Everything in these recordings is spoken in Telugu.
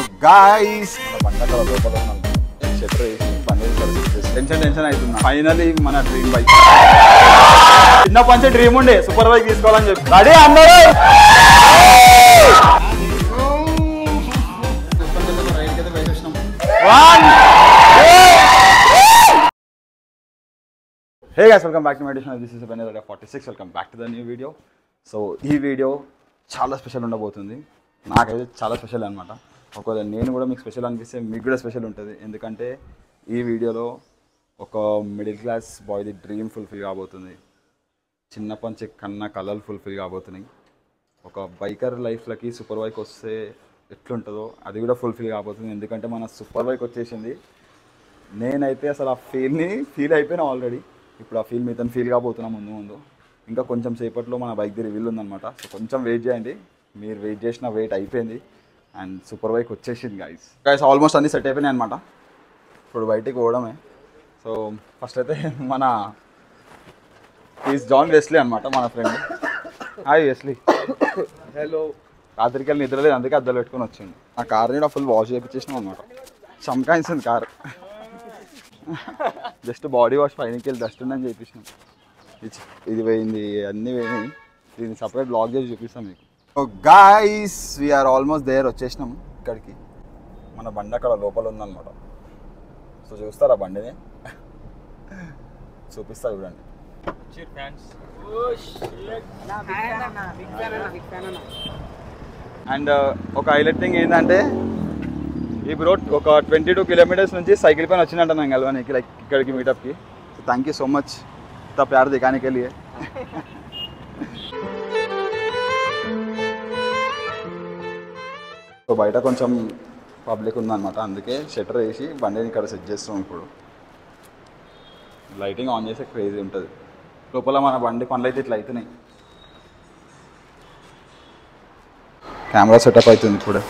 గాయస్ మన బండ లోపల షట్టర్ వేసి బండి టెన్షన్ టెన్షన్ అవుతుంది ఫైనలీ మన డ్రీమ్ బైక్ చిన్న పంచ డ్రీమ్ ఉండే సూపర్ బైక్ తీసుకోవాలని చెప్పి రెడీ అందరూ One, hey guys welcome back to my డిషన్ దిస్ ఇస్ బెనర్ forty six welcome back to the new video so ఈ వీడియో చాలా స్పెషల్ ఉండబోతుంది నాకైతే చాలా స్పెషల్ అనమాట ఒకవేళ నేను కూడా మీకు స్పెషల్ అనిపిస్తే మీకు కూడా స్పెషల్ ఉంటుంది ఎందుకంటే ఈ వీడియోలో ఒక మిడిల్ క్లాస్ బాయ్ది డ్రీమ్ ఫుల్ఫిల్ కాబోతుంది చిన్నప్పటి నుంచి కన్నా కలలు ఫుల్ఫిల్ కాబోతున్నాయి ఒక బైకర్ లైఫ్లకి సూపర్ బైక్ వస్తే ఎట్లుంటుందో అది కూడా ఫుల్ఫిల్ కాబోతుంది ఎందుకంటే మన సూపర్ బైక్ వచ్చేసింది నేనైతే అసలు ఆ ఫీల్ని ఫీల్ అయిపోయినా ఆల్రెడీ ఇప్పుడు ఆ ఫీల్ మీతో ఫీల్ కాబోతున్నా ముందు ముందు ఇంకా కొంచెం సేపట్లో మన బైక్ది రివీల్ ఉందన్నమాట సో కొంచెం వెయిట్ చేయండి మీరు వెయిట్ చేసిన వెయిట్ అయిపోయింది అండ్ సూపర్ బైక్ వచ్చేసింది గైస్ గైస్ ఆల్మోస్ట్ అన్ని సెట్ అయిపోయినాయి అనమాట ఇప్పుడు బయటికి పోవడమే సో ఫస్ట్ అయితే మన ఈజ్ జాన్ వెస్లీ అనమాట మన ఫ్రెండ్ హాయ్ వెస్లీ హలో రాత్రికి వెళ్ళి నిద్ర లేదు అందుకే అద్దలు పెట్టుకొని వచ్చింది ఆ కార్ని కూడా ఫుల్ వాష్ చేయించేసినాం అనమాట చమకాయించింది కార్ జస్ట్ బాడీ వాష్ పైనకి వెళ్ళి డస్ట్ ఉందని చేయించినాం ఇది- ఇది పోయింది అన్నీ పోయినాయి దీన్ని సపరేట్ బ్లాగ్ చేసి చూపిస్తాం మీకు గాయస్ వీఆర్ ఆల్మోస్ట్ దేర్ వచ్చేసినాం ఇక్కడికి మన బండి అక్కడ లోపల ఉందన్నమాట సో చూస్తారా బండిని చూపిస్తా చూడండి అండ్ ఒక హైలైట్ థింగ్ ఏంటంటే ఈ బ్రో ఒక ట్వంటీ టూ కిలోమీటర్స్ నుంచి సైకిల్ పైన వచ్చిందంట నేను కలవానికి లైక్ ఇక్కడికి మీటప్కి so thank you so much ఇంత ప్యార్ దిగానికి వెళ్ళి సో బయట కొంచెం పబ్లిక్ ఉందన్నమాట అందుకే షట్టర్ వేసి బండిని ఇక్కడ సెట్ చేస్తాం ఇప్పుడు లైటింగ్ ఆన్ చేస్తే క్రేజీ ఉంటుంది లోపల మన బండి పనులు అయితే ఇట్లా అవుతున్నాయి కెమెరా సెటప్ అవుతుంది ఇప్పుడే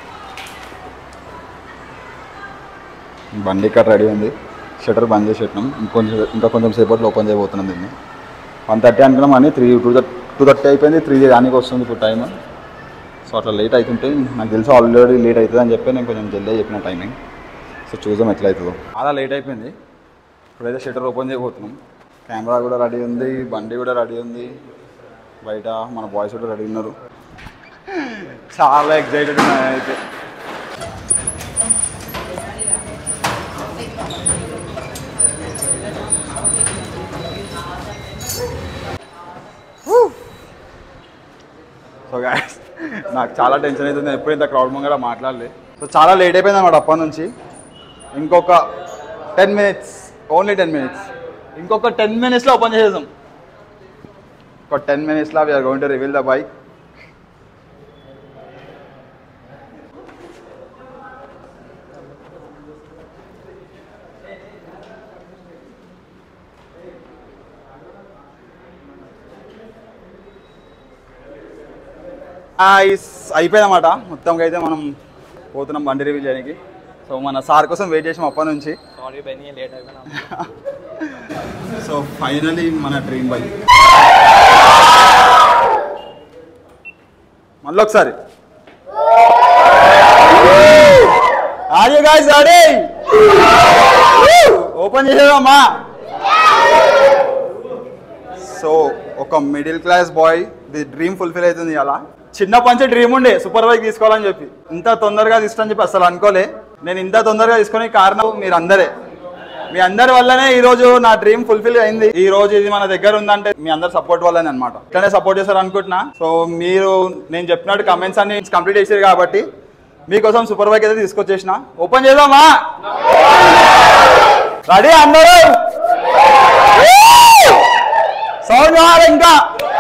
బండి ఇక్కడ రెడీ ఉంది షటర్ బంద్ చేసి పెట్టినాం ఇంకొంచెం ఇంకా కొంచెం సేపట్లో ఓపెన్ చేయబోతున్నాం దీన్ని వన్ థర్టీ అనుకున్నాం కానీ త్రీ టూ టూ థర్టీ అయిపోయింది త్రీ దానికి వస్తుంది ఇప్పుడు టైం సో అట్లా లేట్ అవుతుంటే నాకు తెలిసి ఆల్రెడీ లేట్ అవుతుంది అని చెప్పి నేను కొంచెం జల్దీ చెప్పిన టైమింగ్ సో చూద్దాం ఎట్లా అవుతుందో చాలా లేట్ అయిపోయింది ఇప్పుడైతే షటర్ ఓపెన్ చేయబోతున్నాం కెమెరా కూడా రెడీ ఉంది బండి కూడా రెడీ ఉంది బయట మన బాయ్స్ కూడా రెడీ ఉన్నారు చాలా ఎక్సైటెడ్ ఉన్నాయి అయితే సో గాయస్ నాకు చాలా టెన్షన్ అవుతుంది ఎప్పుడు ఇంత క్రౌడ్ ముంగడ మాట్లాడలే సో చాలా లేట్ అయిపోయింది అన్నమాట అప్పటి నుంచి ఇంకొక ten minutes only ten minutes ఇంకొక టెన్ మినిట్స్లో ఓపెన్ చేసేద్దాం ఒక టెన్ మినిట్స్లో we are going to reveal the bike అయిపోయిందన్నమాట మొత్తం అయితే మనం పోతున్నాం బండి రివ్యూ చేయడానికి సో మన సార్ కోసం వెయిట్ చేసాం అప్పటి నుంచి సారీ బెన్నీ లేట్ అయిపోయినా సో ఫైనలీ మన డ్రీమ్ బైక్ మళ్ళీ ఒకసారి are you guys ready open చేసేదమ్మా సో ఒక మిడిల్ క్లాస్ బాయ్ ది డ్రీమ్ ఫుల్ఫిల్ అవుతుంది అలా చిన్నప్పటి నుంచి డ్రీమ్ ఉండే సూపర్ బైక్ తీసుకోవాలని చెప్పి ఇంత తొందరగా తీసుకోని చెప్పి అసలు అనుకోలే నేను ఇంత తొందరగా తీసుకునే కారణం మీరు అందరే మీ అందరి వల్లనే ఈ రోజు నా డ్రీమ్ ఫుల్ఫిల్ అయింది ఈ రోజు ఇది మన దగ్గర ఉందంటే మీ అందరు సపోర్ట్ వల్లనే అనమాట ఇట్లనే సపోర్ట్ చేస్తారు అనుకుంటున్నా సో మీరు నేను చెప్పినట్టు కమెంట్స్ అన్ని కంప్లీట్ చేశారు కాబట్టి మీకోసం సూపర్ బైక్ అయితే తీసుకొచ్చేసిన ఓపెన్ చేద్దామా రెడీ అందరూ సౌండ్ కావాలి ఇంకా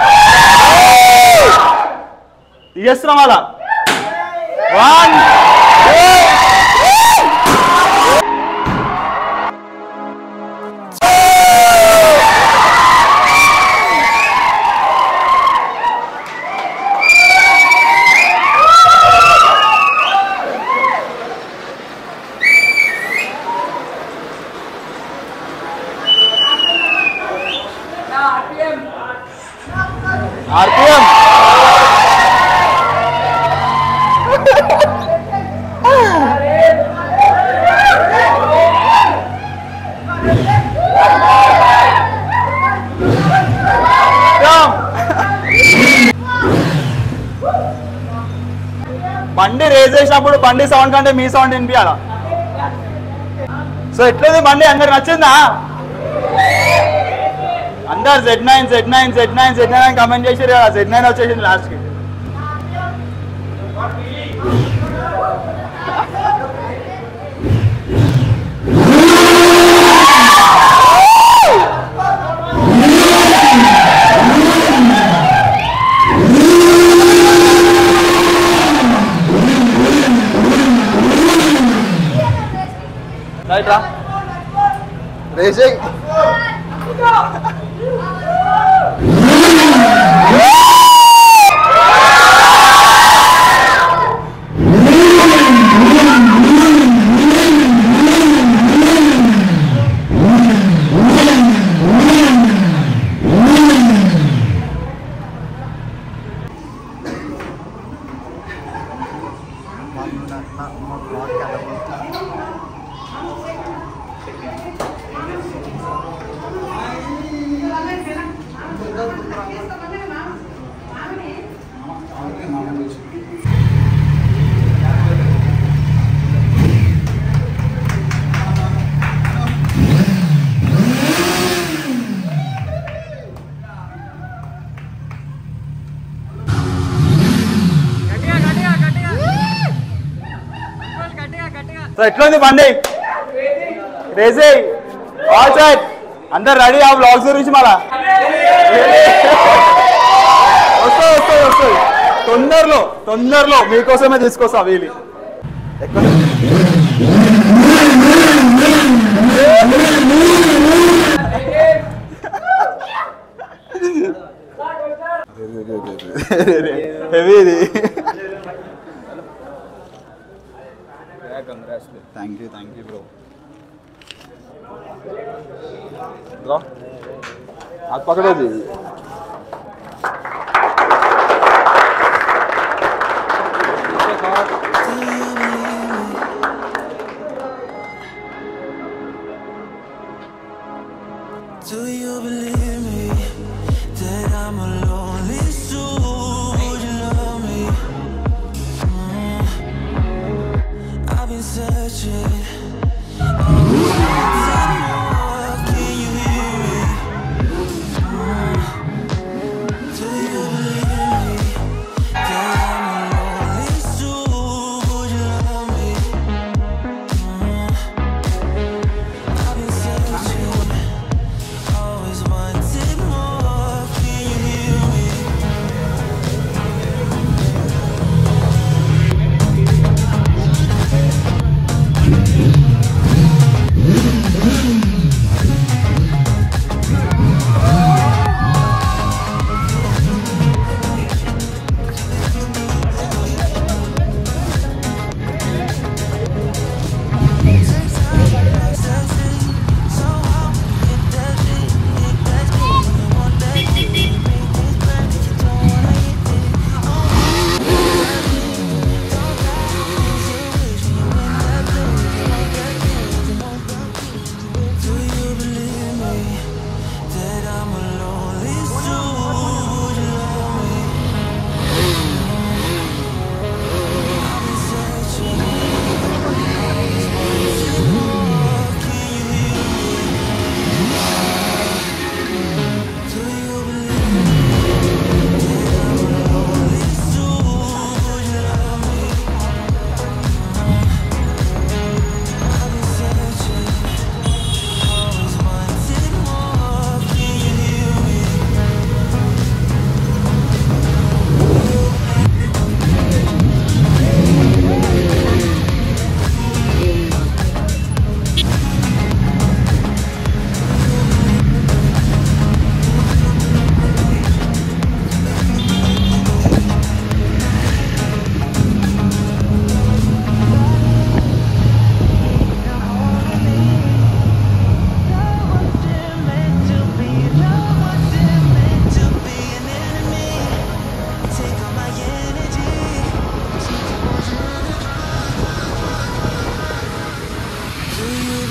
తీస్తున్నాం అలా వన్ ఆర్పిఎం బండి రేజ్ చేసినప్పుడు బండి సౌండ్ కంటే మీ సౌండ్ వినిపించాలా సో ఎట్లుంది బండి అందరు నచ్చిందా అందరు Z nine Z nine Z nine Z nine అని కమెంట్ చేసారు కదా జెడ్ నైన్ వచ్చేసింది లాస్ట్కి రైట్ రా రేసింగ్ సో ఎట్లుంది బండి క్రేజీ ఆల్ సెట్ అందరు రెడీ ఆ బ్లాగ్స్ గురించి మళ్ళా వస్తాయి వస్తాయి వస్తాయి తొందరలో తొందరలో మీకోసమే తీసుకొస్తా వీలి ఎక్కడ హెవీ ఇది thank you thank you bro bro అది పక్కడేది Do you believe me that I'm a lonely soul? Would you love me? Mm. I've been searching. all night. Can you hear me? Mm. Do you believe me that I'm a lonely soul? Would you love me? Mm. I've been searching. Always wanted more. Can you hear me?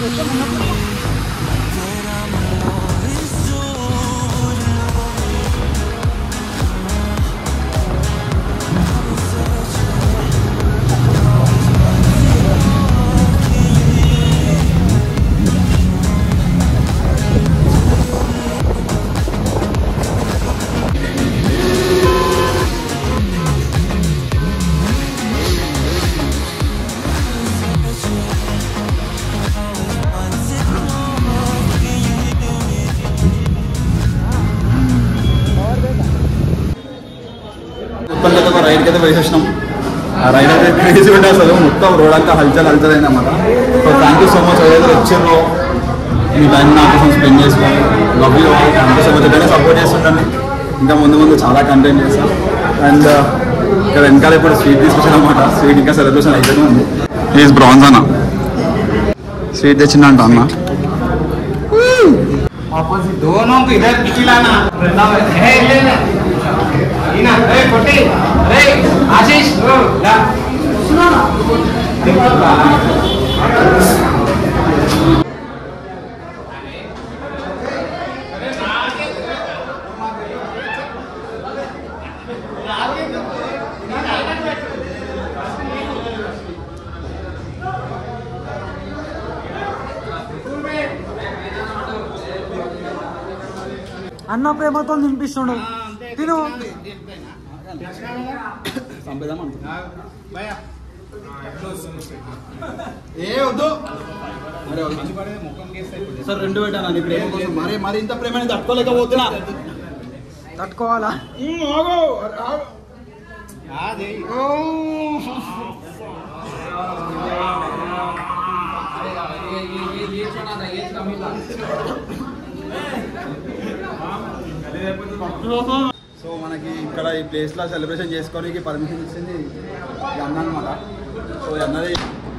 మొత్తం అయితే ఒక రైడ్కి అయితే వేసేసినాం ఆ రైడ్ అయితే క్రేజీ ఉండే అసలు మొత్తం రోడ్ అంతా హల్చల్ హల్చల్ అయింది అన్నమాట so thank you so much ఏదైతే వచ్చిందో మీ టైం నా కోసం స్పెండ్ చేసుకోండి love you thank you so much ఇక్కడే సపోర్ట్ చేస్తుండండి ఇంకా ముందు ముందు చాలా కంటెంట్ చేస్తాం అండ్ ఇక్కడ వెనకాల ఇప్పుడు స్వీట్ తీసుకొచ్చాను అనమాట స్వీట్ ఇంకా సెలబ్రేషన్ అయితేనే ఉంది ఈజ్ బ్రాన్స్ అన్న స్వీట్ తెచ్చిందంట అన్న ऑपोजिट दोनों को इधर खिलाना है ले ले इना ए कोटी अरे आशीष ओ ला सुनो ना అన్న ప్రేమతో తినిపిస్తుండు తిను ఏ వద్దు సార్ రెండు పెట్టాను నీ ప్రేమ కోసం మరి మరి ఇంత ప్రేమ నేను తట్టుకోలేకపోతున్నా తట్టుకోవాలా సో మనకి ఇక్కడ ఈ ప్లేస్లో సెలబ్రేషన్ చేసుకోవడానికి పర్మిషన్ ఇచ్చింది ఈ అన్న అనమాట సో ఈ అన్నది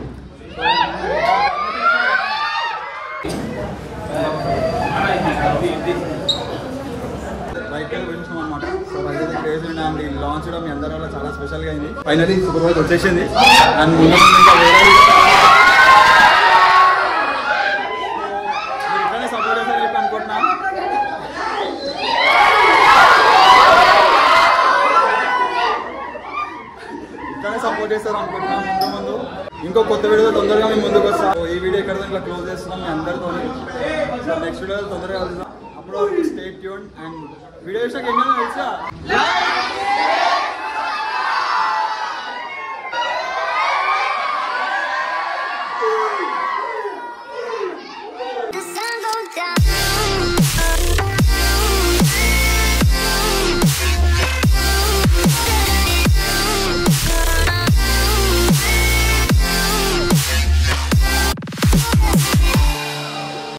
రైట్ వెళ్ళినాం అనమాట సో అయితే క్రేజ్ ఉండే అండ్ ఈ లాంచ్ కూడా మీ అందరి వల్ల చాలా స్పెషల్గా అయింది ఫైనలీ సూపర్వైజ్ వచ్చేసింది అండ్ ముందు ముందు ఇంకా వేరే మీరు ఇట్లానే సపోర్ట్ చేస్తారని చెప్పి అనుకుంటున్నాను ఇట్లానే సపోర్ట్ చేస్తారు అనుకుంటున్నాం ముందు ముందు ఇంకో కొత్త వీడియో తొందరగా మేము ముందుకు వస్తాం సో ఈ వీడియో ఇక్కడ ఇట్లా క్లోజ్ చేస్తున్నాం మీ అందరితో సో నెక్స్ట్ వీడియో తొందరగా కలుద్దాం అప్పుడు స్టేట్ ట్యూన్ అండ్ వీడియో చూసాక ఏంటో తెలుసా